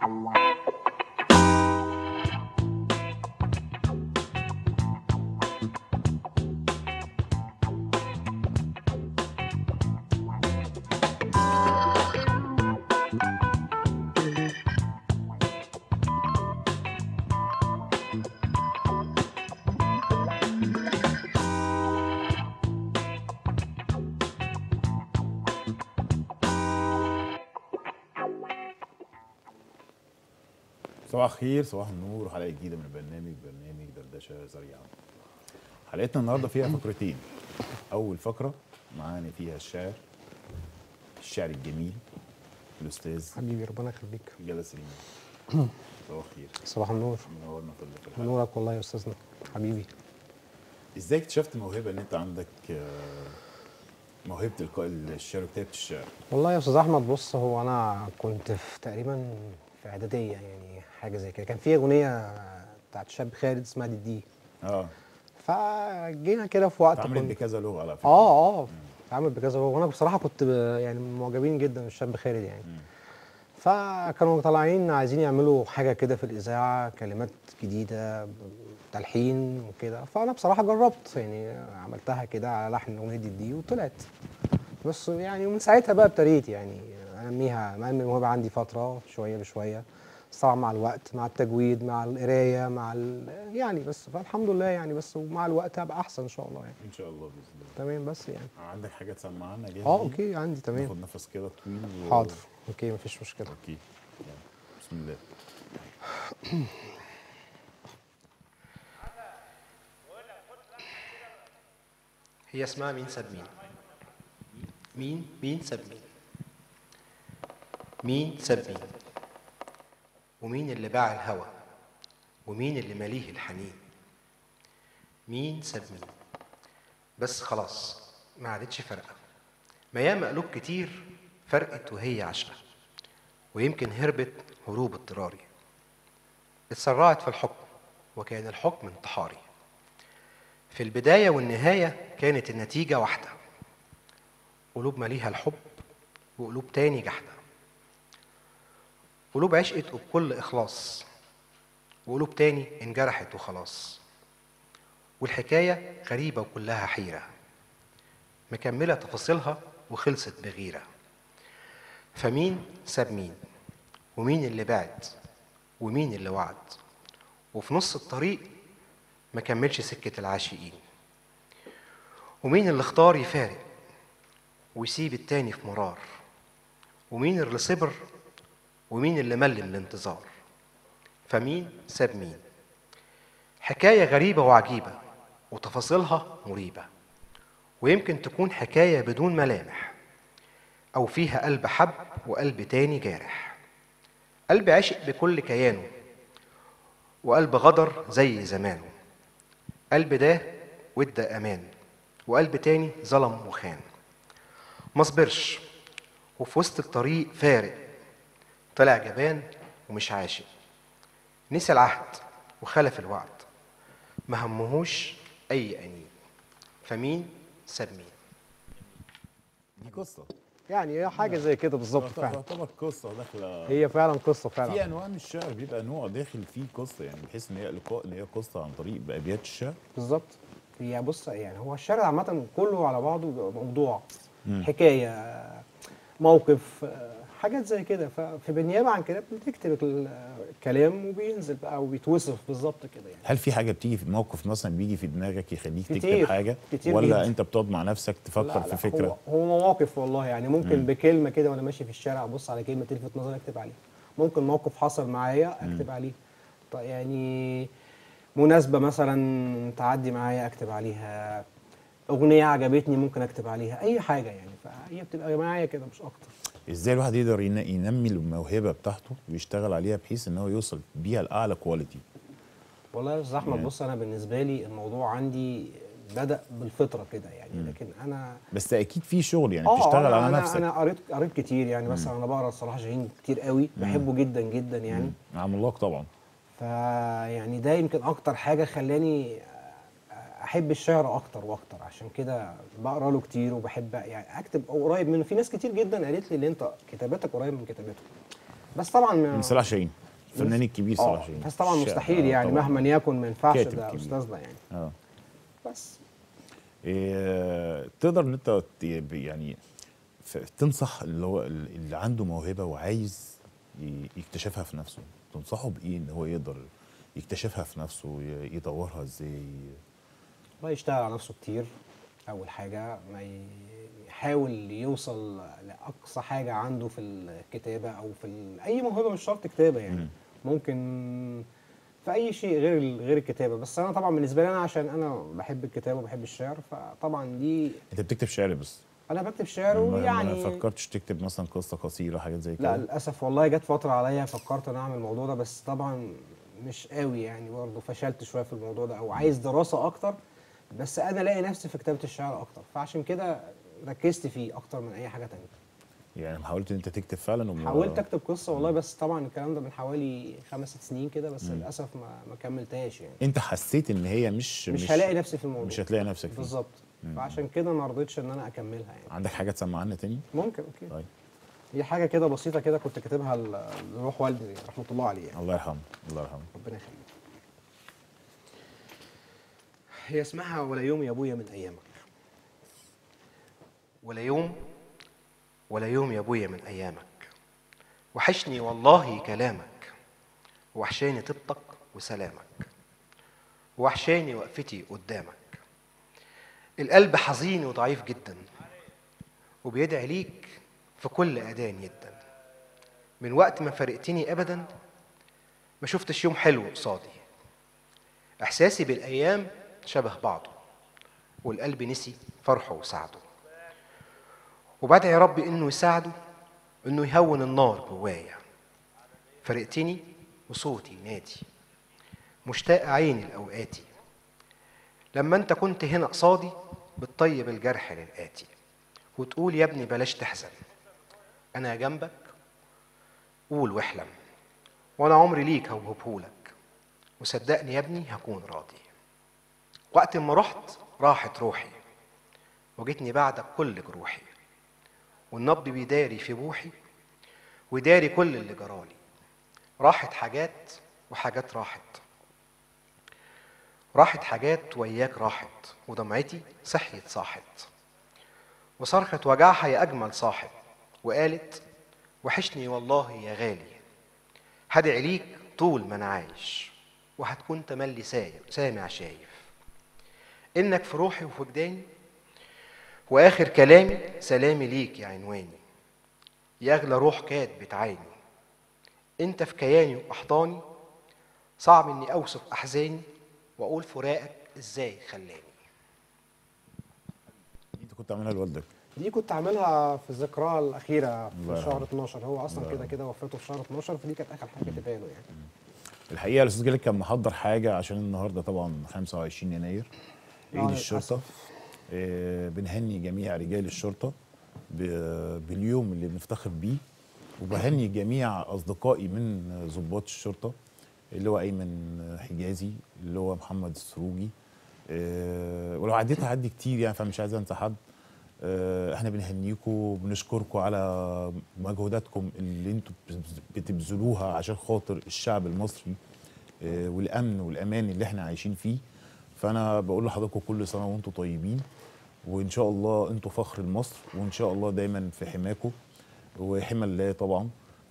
صباح الخير صباح النور حلقه جديده من برنامج برنامج دردشه سريعه حلقتنا النهارده فيها فقرتين اول فقره معانا فيها الشاعر الشاعر الجميل الاستاذ حبيبي ربنا يخليك جلال سليم صباح الخير صباح النور منورنا في الحلقة. منورك والله يا استاذنا حبيبي ازاي اكتشفت موهبه ان انت عندك آه، موهبه القاء الشعر وكتابه الشعر والله يا استاذ احمد بص هو انا كنت في تقريبا في اعداديه يعني حاجه زي كده كان في اغنيه بتاعت شاب خالد اسمها دي دي اه فجينا كده في وقت اتعملت كنت بكذا لغه على فكره اه اه اتعمل بكذا وانا بصراحه كنت ب- يعني معجبين جدا بالشاب خالد يعني مم. فكانوا طالعين عايزين يعملوا حاجه كده في الاذاعه كلمات جديده ب- تلحين وكده فانا بصراحه جربت يعني عملتها كده على لحن اغنيه دي, دي وطلعت بس يعني ومن ساعتها بقى ابتديت يعني انميها انمي الموهبه عندي فتره شويه بشويه بس طبعا مع الوقت مع التجويد مع القرايه مع ال... يعني بس فالحمد لله يعني بس ومع الوقت هبقى احسن ان شاء الله يعني ان شاء الله باذن الله تمام بس يعني عندك حاجه تسمعنا جاهز اه دي؟ اوكي عندي تمام ناخد نفس كده طويل و- حاضر اوكي مفيش مشكله اوكي يلا. بسم الله هي اسمها مين ساب مين مين مين ساب مين مين ساب مين ومين اللي باع الهوى ومين اللي مليه الحنين مين ساب مين بس خلاص ما عادتش فارقه ما ياما قلوب كتير فرقت وهي عشقه ويمكن هربت هروب اضطراري اتسرعت في الحكم وكان الحكم انتحاري في البداية والنهاية كانت النتيجة واحدة قلوب مليها الحب وقلوب تاني جحدة قلوب عشقت وبكل إخلاص وقلوب تاني انجرحت وخلاص والحكاية غريبة وكلها حيرة مكملة تفاصيلها وخلصت بغيرة فمين ساب مين ومين اللي بعد ومين اللي وعد وفي نص الطريق ما كملش سكة العاشقين ومين اللي اختار يفارق ويسيب التاني في مرار ومين اللي صبر ومين اللي مل من الانتظار فمين ساب مين حكاية غريبة وعجيبة وتفاصيلها مريبة ويمكن تكون حكاية بدون ملامح أو فيها قلب حب وقلب تاني جارح قلب عشق بكل كيانه وقلب غدر زي زمانه قلب ده وادى امان وقلب تاني ظلم وخان ما صبرش وفي وسط الطريق فارق طلع جبان ومش عاشق نسي العهد وخلف الوعد ما همهوش اي انين فمين ساب مين دي قصه يعني هي حاجه زي كده بالظبط فعلا تعتبر قصه داخله هي فعلا قصه في فعلا انواع من الشعر بيبقى نوع داخل فيه قصه يعني بحيث ان هي لقاء ان هي قصه عن طريق بابيات الشعر بالظبط هي بص يعني هو الشعر عامه كله على بعضه بيبقى موضوع حكايه موقف آه، حاجات زي كده ففي بالنيابه عن كده بتكتب ال- الكلام وبينزل بقى وبيتوصف بالظبط كده يعني هل في حاجه بتيجي في موقف مثلا بيجي في دماغك يخليك تكتب كتير، حاجه كتير ولا جدا. انت بتقعد مع نفسك لا، تفكر لا، في فكره هو, هو مواقف والله يعني ممكن بكلمه كده وانا ماشي في الشارع ابص على كلمه تلفت نظري اكتب عليها ممكن موقف حصل معايا اكتب عليه طيب يعني مناسبه مثلا تعدي معايا اكتب عليها اغنيه عجبتني ممكن اكتب عليها اي حاجه يعني فهي بتبقى معايا كده مش اكتر ازاي الواحد يقدر ين- ينمي الموهبه بتاعته ويشتغل عليها بحيث ان هو يوصل بيها لاعلى كواليتي والله يا استاذ احمد يعني- بص انا بالنسبه لي الموضوع عندي بدا بالفطره كده يعني لكن انا بس اكيد في شغل يعني اه بتشتغل أنا على أنا نفسك انا قريت قريت كتير يعني مثلا انا بقرا صلاح جاهين كتير قوي بحبه جدا جدا يعني عملاق طبعا فيعني ده يمكن اكتر حاجه خلاني احب الشعر اكتر واكتر عشان كده بقرا له كتير وبحب يعني اكتب قريب منه في ناس كتير جدا قالت لي ان انت كتاباتك قريب من كتابته بس طبعا من صلاح شاهين الفنان الكبير اه صلاح شاهين بس طبعا الشاعر. مستحيل آه، يعني طبعاً. مهما يكن ما ينفعش كاتب ده كبير. استاذنا يعني اه بس إيه تقدر ان انت ت- يعني ف- تنصح اللي هو اللي عنده موهبه وعايز ي- يكتشفها في نفسه تنصحه بايه ان هو يقدر يكتشفها في نفسه ي- يطورها ازاي والله يشتغل على نفسه كتير اول حاجه ما ي- يحاول يوصل لاقصى حاجه عنده في الكتابه او في ال... اي موهبه مش شرط كتابه يعني مم. ممكن في اي شيء غير ال- غير الكتابه بس انا طبعا بالنسبه لي انا عشان انا بحب الكتابه وبحب الشعر فطبعا دي انت بتكتب شعر بس انا بكتب شعر ما- ما ويعني فكرتش تكتب مثلا قصه قصيره حاجات زي لا كده للاسف والله جت فتره عليا فكرت ان اعمل الموضوع ده بس طبعا مش قوي يعني برضه فشلت شويه في الموضوع ده او عايز دراسه اكتر بس انا لاقي نفسي في كتابه الشعر اكتر فعشان كده ركزت فيه اكتر من اي حاجه تانية يعني حاولت ان انت تكتب فعلا وما- حاولت اكتب قصه والله بس طبعا الكلام ده من حوالي خمس ست سنين كده بس للاسف ما ما كملتهاش يعني انت حسيت ان هي مش مش, هلاقي نفسي في الموضوع مش هتلاقي نفسك فيه بالظبط فعشان كده ما رضيتش ان انا اكملها يعني عندك حاجه تسمعنا تاني ممكن اوكي طيب هي حاجه كده بسيطه كده كنت كاتبها ل- لروح والدي رحمه الله عليه يعني الله يرحمه الله يرحمه ربنا يخليك هي اسمها ولا يوم يا ابويا من ايامك ولا يوم ولا يوم يا ابويا من ايامك وحشني والله كلامك وحشاني طيبتك وسلامك وحشاني وقفتي قدامك القلب حزين وضعيف جدا وبيدعي ليك في كل اذان جدا من وقت ما فرقتني ابدا ما شفتش يوم حلو قصادي احساسي بالايام شبه بعضه والقلب نسي فرحه وسعده وبدعي يا رب انه يساعده انه يهون النار جوايا فرقتني وصوتي ينادي مشتاق عيني لاوقاتي لما انت كنت هنا قصادي بتطيب الجرح للآتي وتقول يا ابني بلاش تحزن انا جنبك قول واحلم وانا عمري ليك هوهبهولك وصدقني يا ابني هكون راضي وقت ما رحت راحت روحي وجتني بعدك كل جروحي والنبض بيداري في بوحي وداري كل اللي جرالي راحت حاجات وحاجات راحت راحت حاجات وياك راحت ودمعتي صحيت صاحت وصرخة وجعها يا أجمل صاحب وقالت وحشني والله يا غالي هدعي ليك طول ما أنا عايش وهتكون تملي سايب سامع شايف إنك في روحي وفي وجداني واخر كلامي سلامي ليك يا عنواني يا اغلى روح كانت بتعاني انت في كياني واحضاني صعب اني اوصف احزاني واقول فراقك ازاي خلاني انت كنت عاملها لوالدك دي كنت عاملها في الذكرى الاخيره الله في شهر يرحمه. 12 هو اصلا الله كده يرحمه. كده وفاته في شهر 12 فدي كانت اخر حاجه كاتبها له يعني الحقيقه الاستاذ جالك كان محضر حاجه عشان النهارده طبعا 25 يناير آه، عيد للأسف. الشرطه آه، بنهني جميع رجال الشرطه ب- باليوم اللي بنفتخر بيه وبهني جميع اصدقائي من ضباط الشرطه اللي هو ايمن حجازي اللي هو محمد السروجي آه، ولو عديت هعدي كتير يعني فمش عايز انسى حد آه، احنا بنهنيكم وبنشكركم على مجهوداتكم اللي انتم بتبذلوها عشان خاطر الشعب المصري آه، والامن والامان اللي احنا عايشين فيه فانا بقول لحضراتكم كل سنه وانتم طيبين وان شاء الله انتم فخر لمصر وان شاء الله دايما في حماكم وحمى الله طبعا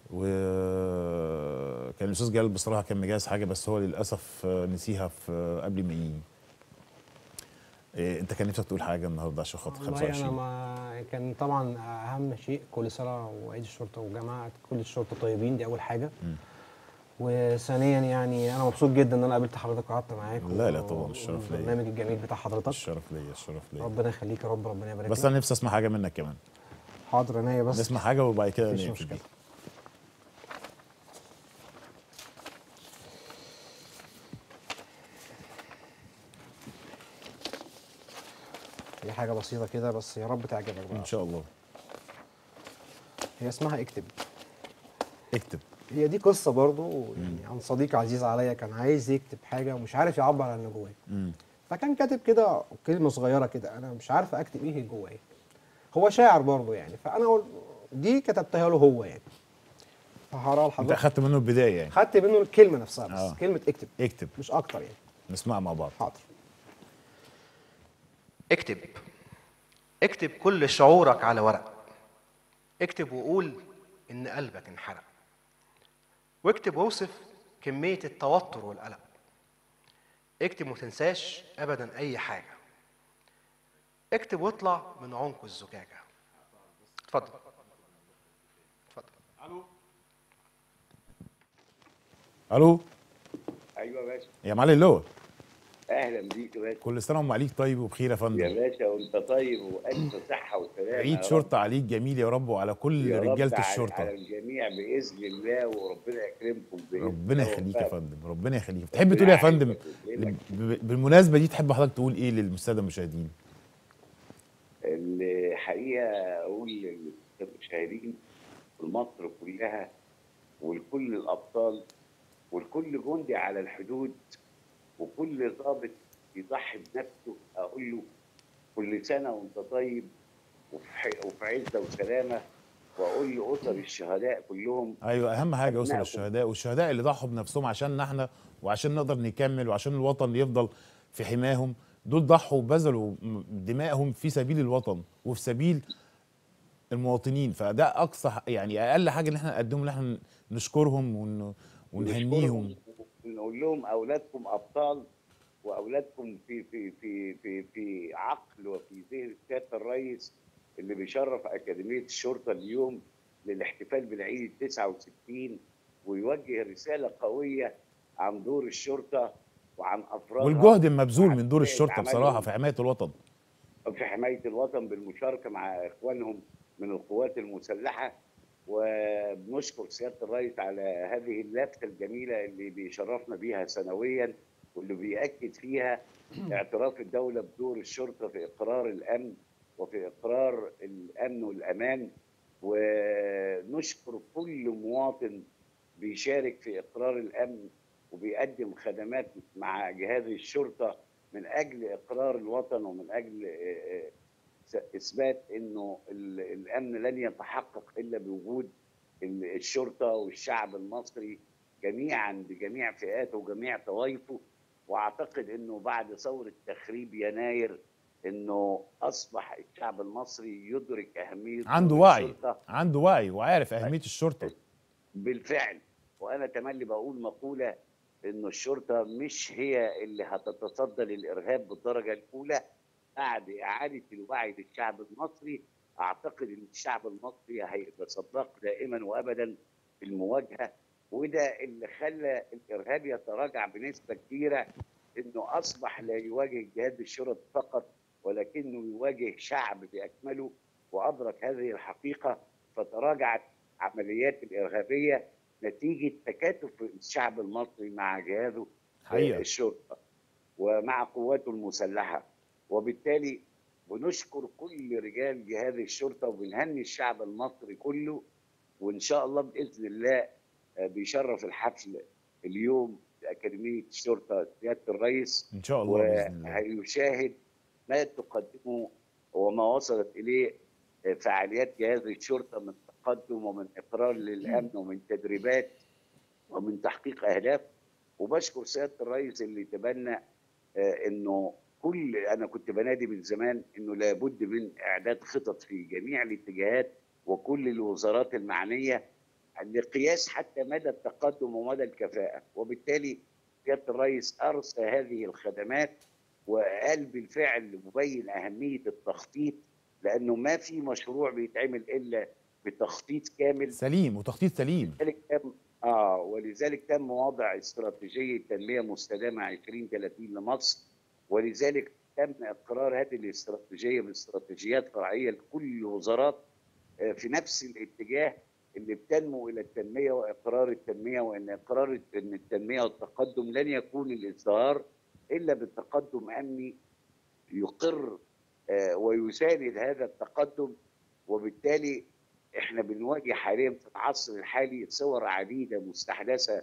وكان الاستاذ جلال بصراحه كان مجهز حاجه بس هو للاسف آه، نسيها في قبل ما يجي إيه، انت كان نفسك تقول حاجه النهارده عشان خاطر والله انا 25 ما كان طبعا اهم شيء كل سنه وعيد الشرطه وجماعه كل الشرطه طيبين دي اول حاجه مم. وثانيا يعني انا مبسوط جدا ان انا قابلت حضرتك وقعدت معاك لا، لا، طبعاً، الشرف ليا. البرنامج الجميل بتاع حضرتك الشرف ليا الشرف ليا ربنا يخليك يا رب ربنا يبارك بس لك. انا نفسي اسمع حاجه منك كمان حاضر عينيا بس نسمع حاجه وبعد كده مفيش نقفل مشكلة. بيها. هي حاجه بسيطه كده بس يا رب تعجبك بقى ان شاء الله هي اسمها اكتب اكتب هي دي قصه برضو يعني عن صديق عزيز عليا كان عايز يكتب حاجه ومش عارف يعبر عن اللي جواه مم. فكان كاتب كده كلمه صغيره كده انا مش عارف اكتب ايه اللي جوايا هو شاعر برضه يعني فانا قل- دي كتبتها له هو يعني فهقراها انت لحضرتك اخدت منه البدايه يعني خدت منه الكلمه نفسها بس آه. كلمه اكتب اكتب مش اكتر يعني نسمعها مع بعض حاضر اكتب اكتب كل شعورك على ورق اكتب وقول ان قلبك انحرق واكتب واوصف كمية التوتر والقلق اكتب ومتنساش ابدا اي حاجة اكتب واطلع من عمق الزجاجة اتفضل اتفضل الو ايوه يا باشا يا معالي اللواء اهلا بيك يا باشا كل سنه وهم عليك طيب وبخير يا يا فندم باشا وانت طيب والف صحه وسلامه عيد يا شرطه عليك جميل يا رب وعلى كل رب. يا رب رجاله على- الشرطه على الجميع باذن الله وربنا يكرمكم باذن ربنا الله يخليك يا وفقكم. فندم ربنا يخليك تحب تقول إيه يا فندم يعينك. ب- بالمناسبه دي تحب حضرتك تقول ايه للساده المشاهدين الحقيقه اقول للمشاهدين مصر كلها ولكل الابطال ولكل جندي على الحدود وكل ضابط يضحي بنفسه اقول له كل سنه وانت طيب وفي ح- وفي عزه وسلامه واقول لاسر الشهداء كلهم ايوه اهم حاجه يوصل أبنائكم. للشهداء والشهداء اللي ضحوا بنفسهم عشان احنا وعشان نقدر نكمل وعشان الوطن يفضل في حماهم دول ضحوا وبذلوا م- دمائهم في سبيل الوطن وفي سبيل المواطنين فده اقصى ح- يعني اقل حاجه ان احنا نقدمهم ان احنا نشكرهم ون... ونهنيهم ونشكرهم ونقول لهم اولادكم ابطال واولادكم في في في في في عقل وفي ذهن سياده الرئيس اللي بيشرف اكاديميه الشرطه اليوم للاحتفال بالعيد ال 69 ويوجه رساله قويه عن دور الشرطه وعن افرادها والجهد المبذول من دور وعن الشرطه عملهم بصراحه في حمايه الوطن في حمايه الوطن بالمشاركه مع اخوانهم من القوات المسلحه وبنشكر سياده الرئيس على هذه اللفته الجميله اللي بيشرفنا بيها سنويا واللي بيأكد فيها اعتراف الدوله بدور الشرطه في اقرار الامن وفي اقرار الامن والامان ونشكر كل مواطن بيشارك في اقرار الامن وبيقدم خدمات مع جهاز الشرطه من اجل اقرار الوطن ومن اجل آه، آه، اثبات انه ال- الامن لن يتحقق الا بوجود ال- الشرطه والشعب المصري جميعا بجميع فئاته وجميع طوائفه واعتقد انه بعد ثوره تخريب يناير انه اصبح الشعب المصري يدرك اهميه عنده دور وعي الشرطة عنده وعي وعارف اهميه الشرطه بالفعل وانا تملي بقول مقوله انه الشرطه مش هي اللي هتتصدى للارهاب بالدرجه الاولى بعد اعاده الوعي للشعب المصري اعتقد ان الشعب المصري هيبقى سباق دائما وابدا في المواجهه وده اللي خلى الارهاب يتراجع بنسبه كبيره انه اصبح لا يواجه جهاز الشرطه فقط ولكنه يواجه شعب باكمله وادرك هذه الحقيقه فتراجعت عمليات الارهابيه نتيجه تكاتف الشعب المصري مع جهازه حقيقة. الشرطه ومع قواته المسلحه وبالتالي بنشكر كل رجال جهاز الشرطه وبنهني الشعب المصري كله وان شاء الله باذن الله آه، بيشرف الحفل اليوم في اكاديميه الشرطه سياده الرئيس ان شاء الله باذن الله وهيشاهد ما تقدمه وما وصلت اليه فعاليات جهاز الشرطه من تقدم ومن اقرار للامن ومن تدريبات ومن تحقيق اهداف وبشكر سياده الرئيس اللي تبنى آه، انه كل انا كنت بنادي من زمان انه لابد من اعداد خطط في جميع الاتجاهات وكل الوزارات المعنيه لقياس حتى مدى التقدم ومدى الكفاءه وبالتالي سياده الرئيس ارسى هذه الخدمات وقال بالفعل مبين اهميه التخطيط لانه ما في مشروع بيتعمل الا بتخطيط كامل سليم وتخطيط سليم ولذلك تم اه ولذلك تم وضع استراتيجيه تنميه مستدامه 2030 لمصر ولذلك تم اقرار هذه الاستراتيجيه باستراتيجيات فرعيه لكل الوزارات آه، في نفس الاتجاه اللي بتنمو الى التنميه واقرار التنميه وان اقرار ان التنميه والتقدم لن يكون الازدهار الا بالتقدم امني يقر آه، ويساند هذا التقدم وبالتالي احنا بنواجه حاليا في العصر الحالي صور عديده مستحدثه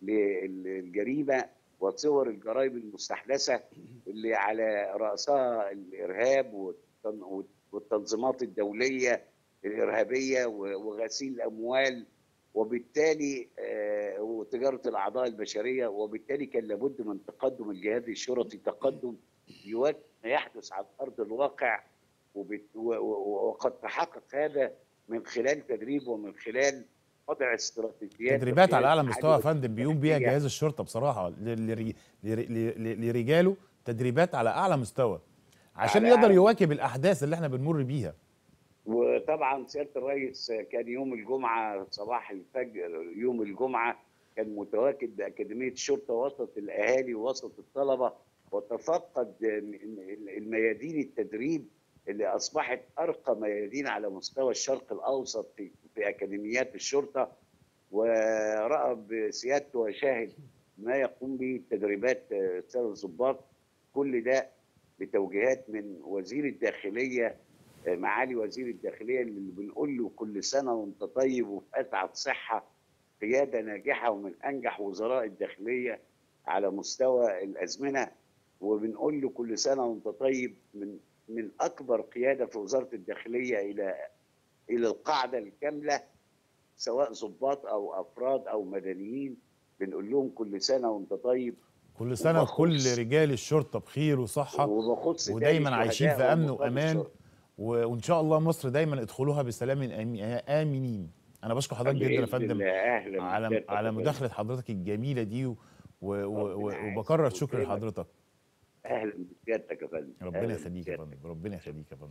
للجريمه وصور الجرائم المستحدثه اللي على راسها الارهاب والتن- والتنظيمات الدوليه الارهابيه و- وغسيل الاموال وبالتالي آه، وتجاره الاعضاء البشريه وبالتالي كان لابد من تقدم الجهاز الشرطي تقدم يواكب ما يحدث على ارض الواقع وبت- و- و- وقد تحقق هذا من خلال تدريب ومن خلال وضع استراتيجيات تدريبات على اعلى وقيادة مستوى يا عالية فندم بيقوم بيها واستراتيجية. جهاز الشرطه بصراحه ل- لري- لر- ل- ل- لرجاله تدريبات على اعلى مستوى عشان على يقدر أعلى- يواكب الاحداث اللي احنا بنمر بيها وطبعا سياده الرئيس كان يوم الجمعه صباح الفجر يوم الجمعه كان متواجد باكاديميه الشرطه وسط الاهالي ووسط الطلبه وتفقد الميادين التدريب اللي اصبحت ارقى ميادين على مستوى الشرق الاوسط في في اكاديميات الشرطه وراى بسيادته وشاهد ما يقوم به التدريبات الساده الضباط كل ده بتوجيهات من وزير الداخليه معالي وزير الداخليه اللي بنقول له كل سنه وانت طيب وفي اسعد صحه قياده ناجحه ومن انجح وزراء الداخليه على مستوى الازمنه وبنقول له كل سنه وانت طيب من من اكبر قياده في وزاره الداخليه الى الى القاعده الكامله سواء ضباط او افراد او مدنيين بنقول لهم كل سنه وانت طيب كل سنه وبخص- وكل رجال الشرطه بخير وصحه وبخص ودايما تاني عايشين في شهداء امن ومقام وامان الشرطة. و- وان شاء الله مصر دايما ادخلوها بسلام آمي- امنين انا بشكر حضرتك جدا يا بإذن فندم الله. اهلا على بسيادتك على يا فندم. مداخله حضرتك الجميله دي و و و ربنا وبكرر يعزك شكري ويكرمك. لحضرتك اهلا بسيادتك يا فندم ربنا أهلاً يخليك يا بسيادتك. فندم ربنا يخليك يا فندم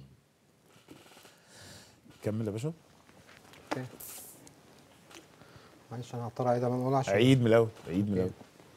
كمل يا باشا معلش انا هضطر اعيد انا عشان عيد ميلاد عيد ميلاد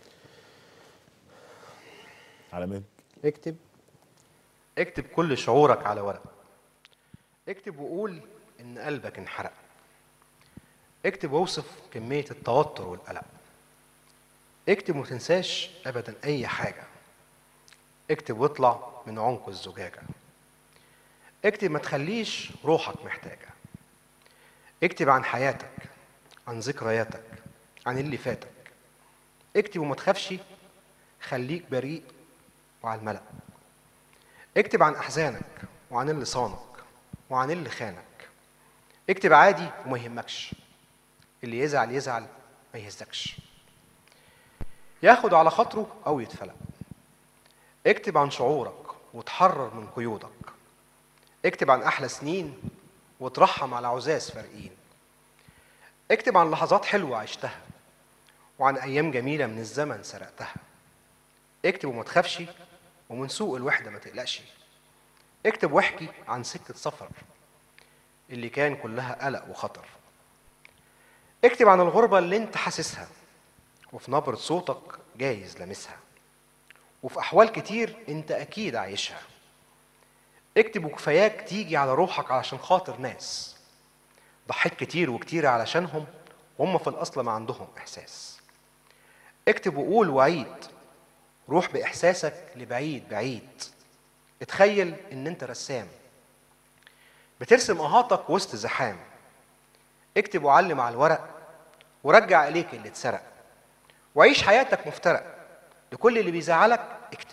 على مهلك اكتب اكتب كل شعورك على ورق اكتب وقول ان قلبك انحرق اكتب واوصف كمية التوتر والقلق اكتب وما تنساش ابدا اي حاجة اكتب واطلع من عمق الزجاجة اكتب ما تخليش روحك محتاجة اكتب عن حياتك عن ذكرياتك عن اللي فاتك اكتب وما تخافش خليك بريء وعلى الملأ اكتب عن احزانك وعن اللي صانك وعن اللي خانك اكتب عادي وما يهمكش اللي يزعل يزعل ما يهزكش ياخد على خاطره او يتفلق اكتب عن شعورك وتحرر من قيودك اكتب عن احلى سنين وترحم على عزاز فارقين اكتب عن لحظات حلوه عشتها وعن ايام جميله من الزمن سرقتها اكتب وما تخافش ومن سوء الوحدة ما تقلقش اكتب واحكي عن سكة سفر اللي كان كلها قلق وخطر اكتب عن الغربة اللي انت حاسسها وفي نبرة صوتك جايز لامسها وفي أحوال كتير انت أكيد عايشها اكتب وكفاياك تيجي على روحك علشان خاطر ناس ضحيت كتير وكتير علشانهم وهم في الأصل ما عندهم إحساس اكتب وقول وعيد روح بإحساسك لبعيد بعيد اتخيل إن أنت رسام بترسم أهاتك وسط زحام اكتب وعلم على الورق ورجع إليك اللي اتسرق وعيش حياتك مفترق لكل اللي بيزعلك اكتب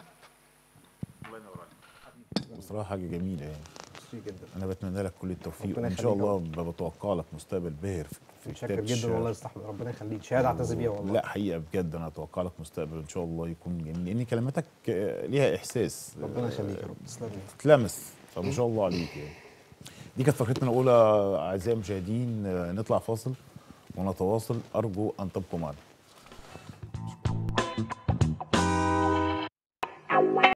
بصراحه حاجه جميله يعني ميرسي جدا انا بتمنى لك كل التوفيق ربنا وان شاء يخليك يا الله ب- بتوقع لك مستقبل باهر في- في متشكر كتابة جدا الشعر. والله يستحمل ربنا يخليك شهاده اعتز بيها والله لا حقيقه بجد انا اتوقع لك مستقبل ان شاء الله يكون جميل لان كلماتك آه، ليها احساس ربنا يخليك يا رب تسلم لي تتلمس فما شاء الله عليك يعني دي كانت فقرتنا الاولى اعزائي المشاهدين آه، نطلع فاصل ونتواصل ارجو ان تبقوا معنا